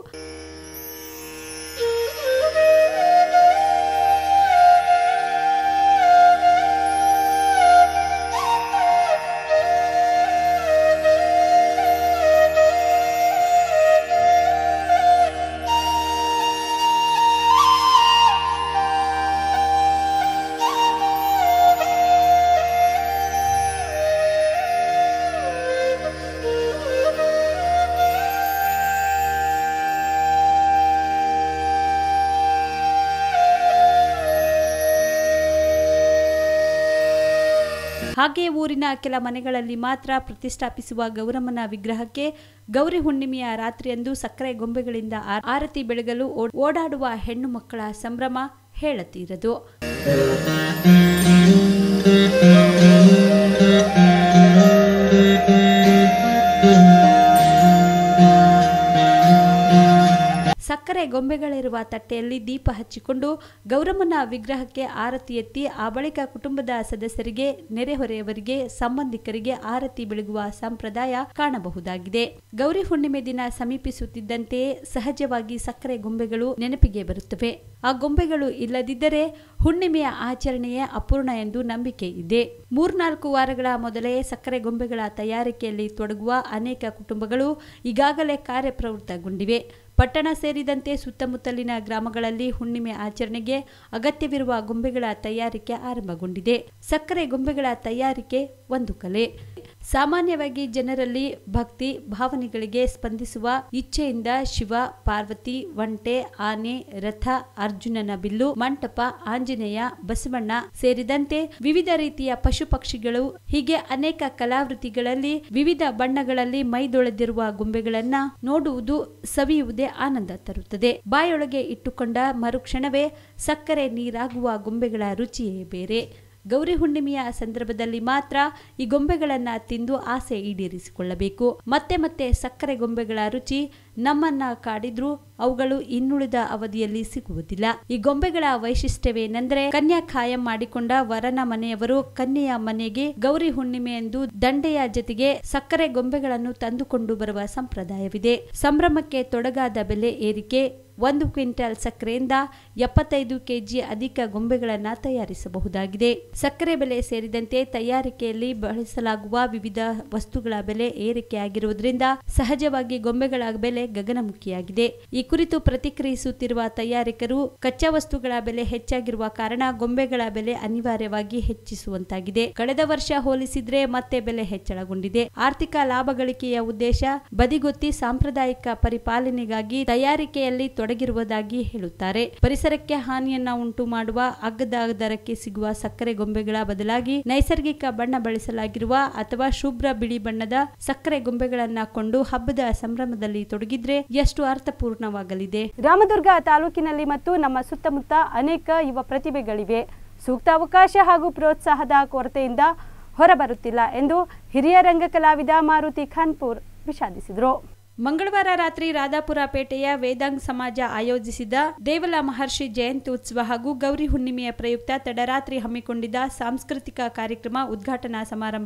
ಹಾಗೆ ಊರಿನ ಕೆಲ ಮನೆಗಳಲ್ಲಿ ಮಾತ್ರ ಪ್ರತಿಷ್ಠಾಪಿಸುವ ಗೌರಮ್ಮನ ವಿಗ್ರಹಕ್ಕೆ ಗೌರಿ ಹುಣ್ಣಿಮೆಯ ರಾತ್ರಿಯಂದು ಸಕ್ಕರೆ ಗೊಂಬೆಗಳಿಂದ ಆ- ಆರತಿ ಬೆಳಗಲು ಓ- ಓಡಾಡುವ ಹೆಣ್ಣು ಮಕ್ಕಳ ಸಂಭ್ರಮ ಹೇಳತೀರದು ಸಕ್ಕರೆ ಗೊಂಬೆಗಳಿರುವ ತಟ್ಟೆಯಲ್ಲಿ ದೀಪ ಹಚ್ಚಿಕೊಂಡು ಗೌರಮ್ಮನ ವಿಗ್ರಹಕ್ಕೆ ಆರತಿ ಎತ್ತಿ ಆ ಬಳಿಕ ಕುಟುಂಬದ ಸದಸ್ಯರಿಗೆ ನೆರೆಹೊರೆಯವರಿಗೆ ಸಂಬಂಧಿಕರಿಗೆ ಆರತಿ ಬೆಳಗುವ ಸಂಪ್ರದಾಯ ಕಾಣಬಹುದಾಗಿದೆ ಗೌರಿ ಹುಣ್ಣಿಮೆ ದಿನ ಸಮೀಪಿಸುತ್ತಿದ್ದಂತೆಯೇ ಸಹಜವಾಗಿ ಸಕ್ಕರೆ ಗೊಂಬೆಗಳು ನೆನಪಿಗೆ ಬರುತ್ತವೆ ಆ ಗೊಂಬೆಗಳು ಇಲ್ಲದಿದ್ದರೆ ಹುಣ್ಣಿಮೆಯ ಆಚರಣೆಯೇ ಅಪೂರ್ಣ ಎಂದು ನಂಬಿಕೆ ಇದೆ ಮೂರ್ನಾಲ್ಕು ವಾರಗಳ ಮೊದಲೇ ಸಕ್ಕರೆ ಗೊಂಬೆಗಳ ತಯಾರಿಕೆಯಲ್ಲಿ ತೊಡಗುವ ಅನೇಕ ಕುಟುಂಬಗಳು ಈಗಾಗಲೇ ಕಾರ್ಯಪ್ರವೃತ್ತಗೊಂಡಿವೆ ಪಟ್ಟಣ ಸೇರಿದಂತೆ ಸುತ್ತಮುತ್ತಲಿನ ಗ್ರಾಮಗಳಲ್ಲಿ ಹುಣ್ಣಿಮೆ ಆಚರಣೆಗೆ ಅಗತ್ಯವಿರುವ ಗೊಂಬೆಗಳ ತಯಾರಿಕೆ ಆರಂಭಗೊಂಡಿದೆ ಸಕ್ಕರೆ ಗೊಂಬೆಗಳ ತಯಾರಿಕೆ ಒಂದು ಕಲೆ ಸಾಮಾನ್ಯವಾಗಿ ಜನರಲ್ಲಿ ಭಕ್ತಿ ಭಾವನೆಗಳಿಗೆ ಸ್ಪಂದಿಸುವ ಇಚ್ಛೆಯಿಂದ ಶಿವ ಪಾರ್ವತಿ ಒಂಟೆ ಆನೆ ರಥ ಅರ್ಜುನನ ಬಿಲ್ಲು ಮಂಟಪ ಆಂಜನೇಯ ಬಸವಣ್ಣ ಸೇರಿದಂತೆ ವಿವಿಧ ರೀತಿಯ ಪಶು ಪಕ್ಷಿಗಳು ಹೀಗೆ ಅನೇಕ ಕಲಾವೃತ್ತಿಗಳಲ್ಲಿ ವಿವಿಧ ಬಣ್ಣಗಳಲ್ಲಿ ಮೈದೊಳೆದಿರುವ ಗೊಂಬೆಗಳನ್ನ ನೋಡುವುದು ಸವಿಯುವುದೇ ಆನಂದ ತರುತ್ತದೆ ಬಾಯೊಳಗೆ ಇಟ್ಟುಕೊಂಡ ಮರುಕ್ಷಣವೇ ಸಕ್ಕರೆ ನೀರಾಗುವ ಗೊಂಬೆಗಳ ರುಚಿಯೇ ಬೇರೆ ಗೌರಿ ಹುಣ್ಣಿಮೆಯ ಸಂದರ್ಭದಲ್ಲಿ ಮಾತ್ರ ಈ ಗೊಂಬೆಗಳನ್ನ ತಿಂದು ಆಸೆ ಈಡೇರಿಸಿಕೊಳ್ಳಬೇಕು ಮತ್ತೆ ಮತ್ತೆ ಸಕ್ಕರೆ ಗೊಂಬೆಗಳ ರುಚಿ ನಮ್ಮನ್ನ ಕಾಡಿದ್ರೂ ಅವುಗಳು ಇನ್ನುಳಿದ ಅವಧಿಯಲ್ಲಿ ಸಿಗುವುದಿಲ್ಲ ಈ ಗೊಂಬೆಗಳ ವೈಶಿಷ್ಟ್ಯವೇನೆಂದರೆ ಕನ್ಯಾ ಖಾಯಂ ಮಾಡಿಕೊಂಡ ವರನ ಮನೆಯವರು ಕನ್ಯೆಯ ಮನೆಗೆ ಗೌರಿ ಹುಣ್ಣಿಮೆ ಎಂದು ದಂಡೆಯ ಜೊತೆಗೆ ಸಕ್ಕರೆ ಗೊಂಬೆಗಳನ್ನು ತಂದುಕೊಂಡು ಬರುವ ಸಂಪ್ರದಾಯವಿದೆ ಸಂಭ್ರಮಕ್ಕೆ ತೊಡಗಾದ ಬೆಲೆ ಏರಿಕೆ ಒಂದು ಕ್ವಿಂಟಾಲ್ ಸಕ್ಕರೆಯಿಂದ ಎಪ್ಪತ್ತೈದು ಕೆಜಿ ಅಧಿಕ ಗೊಂಬೆಗಳನ್ನು ತಯಾರಿಸಬಹುದಾಗಿದೆ ಸಕ್ಕರೆ ಬೆಲೆ ಸೇರಿದಂತೆ ತಯಾರಿಕೆಯಲ್ಲಿ ಬಳಸಲಾಗುವ ವಿವಿಧ ವಸ್ತುಗಳ ಬೆಲೆ ಏರಿಕೆಯಾಗಿರುವುದರಿಂದ ಸಹಜವಾಗಿ ಗೊಂಬೆಗಳ ಬೆಲೆ ಗಗನಮುಖಿಯಾಗಿದೆ ಈ ಕುರಿತು ಪ್ರತಿಕ್ರಿಯಿಸುತ್ತಿರುವ ತಯಾರಕರು ಕಚ್ಚಾ ವಸ್ತುಗಳ ಬೆಲೆ ಹೆಚ್ಚಾಗಿರುವ ಕಾರಣ ಗೊಂಬೆಗಳ ಬೆಲೆ ಅನಿವಾರ್ಯವಾಗಿ ಹೆಚ್ಚಿಸುವಂತಾಗಿದೆ ಕಳೆದ ವರ್ಷ ಹೋಲಿಸಿದ್ರೆ ಮತ್ತೆ ಬೆಲೆ ಹೆಚ್ಚಳಗೊಂಡಿದೆ ಆರ್ಥಿಕ ಲಾಭ ಗಳಿಕೆಯ ಉದ್ದೇಶ ಬದಿಗೊತ್ತಿ ಸಾಂಪ್ರದಾಯಿಕ ಪರಿಪಾಲನೆಗಾಗಿ ತಯಾರಿಕೆಯಲ್ಲಿ ತೊಡಗಿರುವುದಾಗಿ ಹೇಳುತ್ತಾರೆ ಪರಿಸರಕ್ಕೆ ಹಾನಿಯನ್ನ ಉಂಟು ಮಾಡುವ ಅಗ್ಗದ ದರಕ್ಕೆ ಸಿಗುವ ಸಕ್ಕರೆ ಗೊಂಬೆಗಳ ಬದಲಾಗಿ ನೈಸರ್ಗಿಕ ಬಣ್ಣ ಬಳಸಲಾಗಿರುವ ಅಥವಾ ಶುಭ್ರ ಬಿಳಿ ಬಣ್ಣದ ಸಕ್ಕರೆ ಗೊಂಬೆಗಳನ್ನ ಕೊಂಡು ಹಬ್ಬದ ಸಂಭ್ರಮದಲ್ಲಿ ತೊಡಗಿದ್ರೆ ಎಷ್ಟು ಅರ್ಥಪೂರ್ಣವಾಗಲಿದೆ ರಾಮದುರ್ಗ ತಾಲೂಕಿನಲ್ಲಿ ಮತ್ತು ನಮ್ಮ ಸುತ್ತಮುತ್ತ ಅನೇಕ ಯುವ ಪ್ರತಿಭೆಗಳಿವೆ ಸೂಕ್ತ ಅವಕಾಶ ಹಾಗೂ ಪ್ರೋತ್ಸಾಹದ ಕೊರತೆಯಿಂದ ಹೊರಬರುತ್ತಿಲ್ಲ ಎಂದು ಹಿರಿಯ ರಂಗ ಕಲಾವಿದ ಮಾರುತಿ ಖಾನ್ಪುರ್ ವಿಷಾದಿಸಿದರು ಮಂಗಳವಾರ ರಾತ್ರಿ ರಾಧಾಪುರ ಪೇಟೆಯ ವೇದಾಂಗ್ ಸಮಾಜ ಆಯೋಜಿಸಿದ ದೇವಲ ಮಹರ್ಷಿ ಜಯಂತಿ ಉತ್ಸವ ಹಾಗೂ ಗೌರಿ ಹುಣ್ಣಿಮೆಯ ಪ್ರಯುಕ್ತ ತಡರಾತ್ರಿ ಹಮ್ಮಿಕೊಂಡಿದ್ದ ಸಾಂಸ್ಕೃತಿಕ ಕಾರ್ಯಕ್ರಮ ಉದ್ಘಾಟನಾ ಸಮಾರಂಭ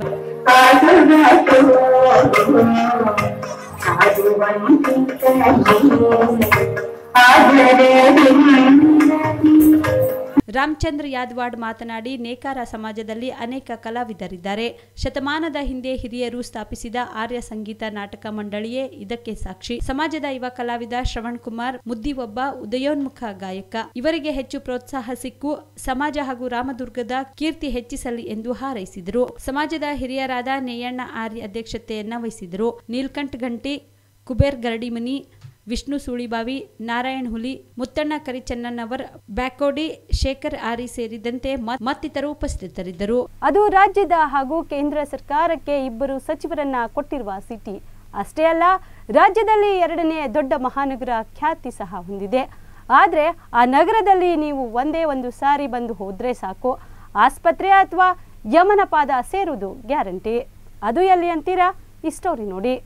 ರಾಮಚಂದ್ರ ಯಾದವಾಡ್ ಮಾತನಾಡಿ ನೇಕಾರ ಸಮಾಜದಲ್ಲಿ ಅನೇಕ ಕಲಾವಿದರಿದ್ದಾರೆ ಶತಮಾನದ ಹಿಂದೆ ಹಿರಿಯರು ಸ್ಥಾಪಿಸಿದ ಆರ್ಯ ಸಂಗೀತ ನಾಟಕ ಮಂಡಳಿಯೇ ಇದಕ್ಕೆ ಸಾಕ್ಷಿ ಸಮಾಜದ ಯುವ ಕಲಾವಿದ ಶ್ರವಣ್ ಕುಮಾರ್ ಮುದ್ದಿ ಒಬ್ಬ ಉದಯೋನ್ಮುಖ ಗಾಯಕ ಇವರಿಗೆ ಹೆಚ್ಚು ಪ್ರೋತ್ಸಾಹ ಸಿಕ್ಕು ಸಮಾಜ ಹಾಗೂ ರಾಮದುರ್ಗದ ಕೀರ್ತಿ ಹೆಚ್ಚಿಸಲಿ ಎಂದು ಹಾರೈಸಿದರು ಸಮಾಜದ ಹಿರಿಯರಾದ ನೇಯಣ್ಣ ಆರ್ಯ ಅಧ್ಯಕ್ಷತೆಯನ್ನ ವಹಿಸಿದರು ನೀಲ್ಕಂಠ್ ಗಂಟಿ ಕುಬೇರ್ ಗರಡಿಮನಿ ವಿಷ್ಣು ಸೂಳಿಬಾವಿ ನಾರಾಯಣ್ ಹುಲಿ ಮುತ್ತಣ್ಣ ಕರಿಚನ್ನನವರ್ ಬ್ಯಾಕೋಡಿ ಶೇಖರ್ ಆರಿ ಸೇರಿದಂತೆ ಮ- ಮತ್ತಿತರರು ಉಪಸ್ಥಿತರಿದ್ದರು ಅದು ರಾಜ್ಯದ ಹಾಗೂ ಕೇಂದ್ರ ಸರ್ಕಾರಕ್ಕೆ ಇಬ್ಬರು ಸಚಿವರನ್ನ ಕೊಟ್ಟಿರುವ ಸಿಟಿ ಅಷ್ಟೇ ಅಲ್ಲ ರಾಜ್ಯದಲ್ಲಿ ಎರಡನೇ ದೊಡ್ಡ ಮಹಾನಗರ ಖ್ಯಾತಿ ಸಹ ಹೊಂದಿದೆ ಆದರೆ ಆ ನಗರದಲ್ಲಿ ನೀವು ಒಂದೇ ಒಂದು ಸಾರಿ ಬಂದು ಹೋದ್ರೆ ಸಾಕು ಆಸ್ಪತ್ರೆ ಅಥವಾ ಯಮನ ಪಾದ ಸೇರುವುದು ಗ್ಯಾರಂಟಿ ಅದು ಎಲ್ಲಿ ಅಂತೀರಾ ಈ ಸ್ಟೋರಿ ನೋಡಿ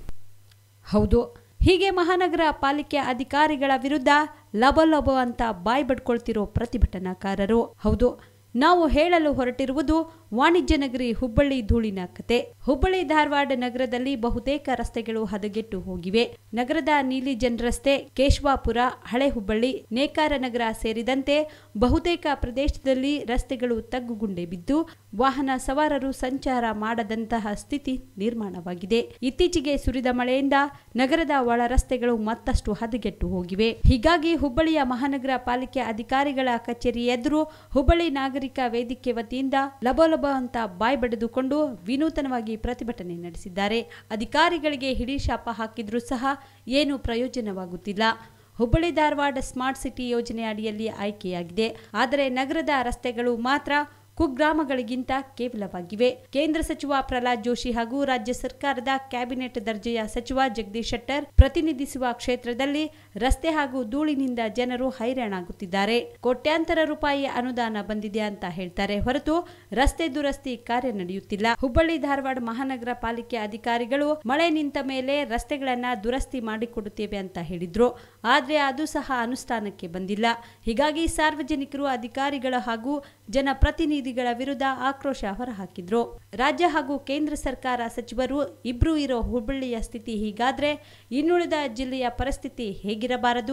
ಹೌದು ಹೀಗೆ ಮಹಾನಗರ ಪಾಲಿಕೆ ಅಧಿಕಾರಿಗಳ ವಿರುದ್ಧ ಲಬೋ ಲಬೋ ಅಂತ ಬಾಯ್ ಬಡ್ಕೊಳ್ತಿರೋ ಪ್ರತಿಭಟನಾಕಾರರು ಹೌದು ನಾವು ಹೇಳಲು ಹೊರಟಿರುವುದು ವಾಣಿಜ್ಯ ನಗರಿ ಹುಬ್ಬಳ್ಳಿ ಧೂಳಿನ ಕತೆ ಹುಬ್ಬಳ್ಳಿ ಧಾರವಾಡ ನಗರದಲ್ಲಿ ಬಹುತೇಕ ರಸ್ತೆಗಳು ಹದಗೆಟ್ಟು ಹೋಗಿವೆ ನಗರದ ನೀಲಿಜನ್ ರಸ್ತೆ ಕೇಶವಾಪುರ ಹಳೆ ಹುಬ್ಬಳ್ಳಿ ನೇಕಾರ ನಗರ ಸೇರಿದಂತೆ ಬಹುತೇಕ ಪ್ರದೇಶದಲ್ಲಿ ರಸ್ತೆಗಳು ತಗ್ಗುಗುಂಡೆ ಬಿದ್ದು ವಾಹನ ಸವಾರರು ಸಂಚಾರ ಮಾಡದಂತಹ ಸ್ಥಿತಿ ನಿರ್ಮಾಣವಾಗಿದೆ ಇತ್ತೀಚೆಗೆ ಸುರಿದ ಮಳೆಯಿಂದ ನಗರದ ಒಳ ರಸ್ತೆಗಳು ಮತ್ತಷ್ಟು ಹದಗೆಟ್ಟು ಹೋಗಿವೆ ಹೀಗಾಗಿ ಹುಬ್ಬಳ್ಳಿಯ ಮಹಾನಗರ ಪಾಲಿಕೆ ಅಧಿಕಾರಿಗಳ ಕಚೇರಿ ಎದುರು ಹುಬ್ಬಳ್ಳಿ ನಾಗರಿಕ ವೇದಿಕೆ ವತಿಯಿಂದ ಲಬೋಲಬ ಅಂತ ಬಾಯ್ ಬಡಿದುಕೊಂಡು ವಿನೂತನವಾಗಿ ಪ್ರತಿಭಟನೆ ನಡೆಸಿದ್ದಾರೆ ಅಧಿಕಾರಿಗಳಿಗೆ ಹಿಡಿ ಶಾಪ ಹಾಕಿದ್ರೂ ಸಹ ಏನು ಪ್ರಯೋಜನವಾಗುತ್ತಿಲ್ಲ ಹುಬ್ಬಳ್ಳಿ ಧಾರವಾಡ ಸ್ಮಾರ್ಟ್ ಸಿಟಿ ಯೋಜನೆ ಅಡಿಯಲ್ಲಿ ಆಯ್ಕೆಯಾಗಿದೆ ಆದರೆ ನಗರದ ರಸ್ತೆಗಳು ಮಾತ್ರ ಕುಗ್ರಾಮಗಳಿಗಿಂತ ಕೇವಲವಾಗಿವೆ ಕೇಂದ್ರ ಸಚಿವ ಪ್ರಹ್ಲಾದ್ ಜೋಶಿ ಹಾಗೂ ರಾಜ್ಯ ಸರ್ಕಾರದ ಕ್ಯಾಬಿನೆಟ್ ದರ್ಜೆಯ ಸಚಿವ ಜಗದೀಶ್ ಶೆಟ್ಟರ್ ಪ್ರತಿನಿಧಿಸುವ ಕ್ಷೇತ್ರದಲ್ಲಿ ರಸ್ತೆ ಹಾಗೂ ಧೂಳಿನಿಂದ ಜನರು ಹೈರಾಣಾಗುತ್ತಿದ್ದಾರೆ ಕೋಟ್ಯಾಂತರ ರೂಪಾಯಿ ಅನುದಾನ ಬಂದಿದೆ ಅಂತ ಹೇಳ್ತಾರೆ ಹೊರತು ರಸ್ತೆ ದುರಸ್ತಿ ಕಾರ್ಯ ನಡೆಯುತ್ತಿಲ್ಲ ಹುಬ್ಬಳ್ಳಿ ಧಾರವಾಡ ಮಹಾನಗರ ಪಾಲಿಕೆ ಅಧಿಕಾರಿಗಳು ಮಳೆ ನಿಂತ ಮೇಲೆ ರಸ್ತೆಗಳನ್ನ ದುರಸ್ತಿ ಮಾಡಿಕೊಡುತ್ತೇವೆ ಅಂತ ಹೇಳಿದ್ರು ಆದ್ರೆ ಅದು ಸಹ ಅನುಷ್ಠಾನಕ್ಕೆ ಬಂದಿಲ್ಲ ಹೀಗಾಗಿ ಸಾರ್ವಜನಿಕರು ಅಧಿಕಾರಿಗಳ ಹಾಗೂ ಜನಪ್ರತಿನಿಧಿಗಳ ವಿರುದ್ಧ ಆಕ್ರೋಶ ಹೊರಹಾಕಿದ್ರು ರಾಜ್ಯ ಹಾಗೂ ಕೇಂದ್ರ ಸರ್ಕಾರ ಸಚಿವರು ಇಬ್ರು ಇರೋ ಹುಬ್ಬಳ್ಳಿಯ ಸ್ಥಿತಿ ಹೀಗಾದ್ರೆ ಇನ್ನುಳಿದ ಜಿಲ್ಲೆಯ ಪರಿಸ್ಥಿತಿ ಹೇಗಿರಬಾರದು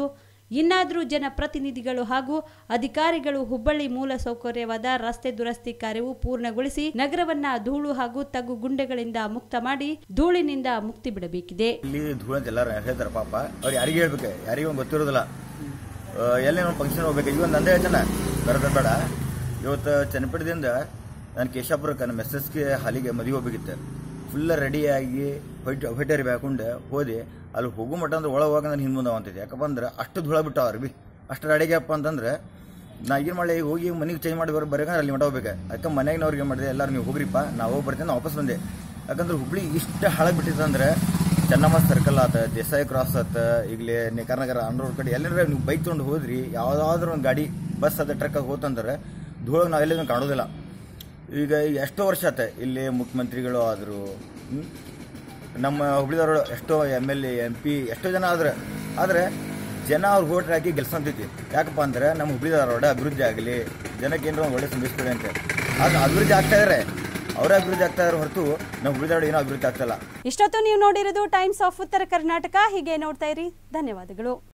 ಇನ್ನಾದರೂ ಜನಪ್ರತಿನಿಧಿಗಳು ಹಾಗೂ ಅಧಿಕಾರಿಗಳು ಹುಬ್ಬಳ್ಳಿ ಮೂಲ ಸೌಕರ್ಯವಾದ ರಸ್ತೆ ದುರಸ್ತಿ ಕಾರ್ಯವು ಪೂರ್ಣಗೊಳಿಸಿ ನಗರವನ್ನ ಧೂಳು ಹಾಗೂ ತಗ್ಗು ಗುಂಡೆಗಳಿಂದ ಮುಕ್ತ ಮಾಡಿ ಧೂಳಿನಿಂದ ಮುಕ್ತಿ ಬಿಡಬೇಕಿದೆ ಇಲ್ಲಿ ಧೂಳು ಅಂತ ಎಲ್ಲರೂ ಹೇಳ್ತಾರೆ ಪಾಪ ಅವ್ರು ಯಾರಿಗೆ ಹೇಳ್ಬೇಕು ಯಾರಿಗೂ ಒಂದು ಗೊತ್ತಿರೋದಿಲ್ಲ ಆ, ಎಲ್ಲೇ ಒಂದು ಫಂಕ್ಷನ್ ಹೋಗ್ಬೇಕು ಈಗ ಒಂದು ಅಂದೇ ಹೇಳ್ತಾನೆ ಬರೋದ ಬೇಡ ಇವತ್ತು ಚನ್ನಪಟ್ಟಣದಿಂದ ನಾನು ಕೇಶಾಪುರಕ್ಕೆ ನಮ್ಮ ಮೆಸ್ಸಸ್ಗೆ ಹಾಲಿಗೆ ಮದುವೆ ಹೋಗ್ಬೇಕಿತ್ತು ಫುಲ್ಲ ರೆಡಿಯಾಗಿ ಹೊಯ್ಟ್ ಹೊಯ್ಟ್ ಅರಿವಿ ಹಾಕೊಂಡು ಹೋದೆ ಅಲ್ಲಿ ಹೋಗೋ ಮಟ್ಟ ಅಂದ್ರೆ ಒಳಗೆ ಹೋಗಿ ನಾನು ಹಿಂದೆ ಮುಂದೆ ಅಂತಿದ್ದೆ ಯಾಕಪ್ಪ ಅಂದ್ರೆ ಅಷ್ಟು ಧೂಳ ಬಿಟ್ಟಾವ ಅರ್ಬಿ ಅಷ್ಟು ರೆಡಿಗಪ್ಪ ಅಂತಂದ್ರೆ ನಾ ಏನು ಮಾಡಲಿ ಹೋಗಿ ಮನೆಗೆ ಚೇಂಜ್ ಮಾಡಿ ಬರೋ ಬರೋಕಂದ್ರೆ ಅಲ್ಲಿ ಮಟ್ಟ ಹೋಗ್ಬೇಕು ಅದಕ್ಕೆ ಮನೆಯಾಗಿನವ್ರಿಗೆ ಏನು ಮಾಡಿದೆ ಎಲ್ಲರೂ ನೀವು ಹೋಗ್ರಿಪ್ಪ ನಾವು ಹೋಗಿ ಬರ್ತೀನಿ ನಾನು ವಾಪಸ್ ಬಂದೆ ಯಾಕಂದ್ರೆ ಹುಬ್ಳಿ ಇಷ್ಟು ಹಾಳಾಗಿ ಬಿಟ್ಟಿತ್ತಂದ್ರೆ ಚೆನ್ನಮ್ಮ ಸರ್ಕಲ್ ಆತ ದೇಸಾಯಿ ಕ್ರಾಸ್ ಆತ ಈಗಲೇ ನೇಕಾರನಗರ ಆನ್ ರೋಡ್ ಕಡೆ ಎಲ್ಲರ ನೀವು ಬೈಕ್ ತೊಗೊಂಡು ಹೋದ್ರಿ ಯಾವುದಾದ್ರೂ ಒಂದು ಗಾಡಿ ಬಸ್ ಅದ ಟ್ರಕ್ ಹೋತಂದ್ರೆ ಧೂಳಗೆ ನಾವು ಎಲ್ಲಿ ಕಾಣೋದಿಲ್ಲ ಈಗ ಎಷ್ಟೋ ವರ್ಷ ಆತ ಇಲ್ಲಿ ಮುಖ್ಯಮಂತ್ರಿಗಳು ಆದರು ನಮ್ಮ ಹುಬ್ಳಿದವರು ಎಷ್ಟೋ M L A M P ಎಷ್ಟೋ ಜನ ಆದ್ರೆ ಆದರೆ ಜನ ಅವ್ರು ವೋಟ್ ಹಾಕಿ ಗೆಲ್ಸಂತೈತಿ ಯಾಕಪ್ಪ ಅಂದ್ರೆ ನಮ್ಮ ಹುಬ್ಳಿ ಧಾರವಾಡ ಅಭಿವೃದ್ಧಿ ಆಗಲಿ ಜನಕ್ಕೆ ಏನಾರ ಒಂದು ಒಳ್ಳೆ ಸಂದೇಶ ಕೊಡಿ ಅಂತ ಅದು ಅಭಿವೃದ್ಧಿ ಆಗ್ತಾ ಇದಾರೆ ಅವರೇ ಅಭಿವೃದ್ಧಿ ಆಗ್ತಾ ಇದಾರೆ ಹೊರತು ನಮ್ಮ ಹುಬ್ಳಿ ಧಾರವಾಡ ಏನೋ ಅಭಿವೃದ್ಧಿ ಆಗ್ತಾ ಇಲ್ಲ ಇಷ್ಟೊತ್ತು ನೀವು ನೋಡಿರೋದು ಟೈಮ್ಸ್ ಆಫ್ ಉತ್ತರ ಕರ್ನಾಟಕ ಹೀಗೆ ನೋಡ್ತಾ ಇರಿ ಧನ್ಯವಾದಗಳು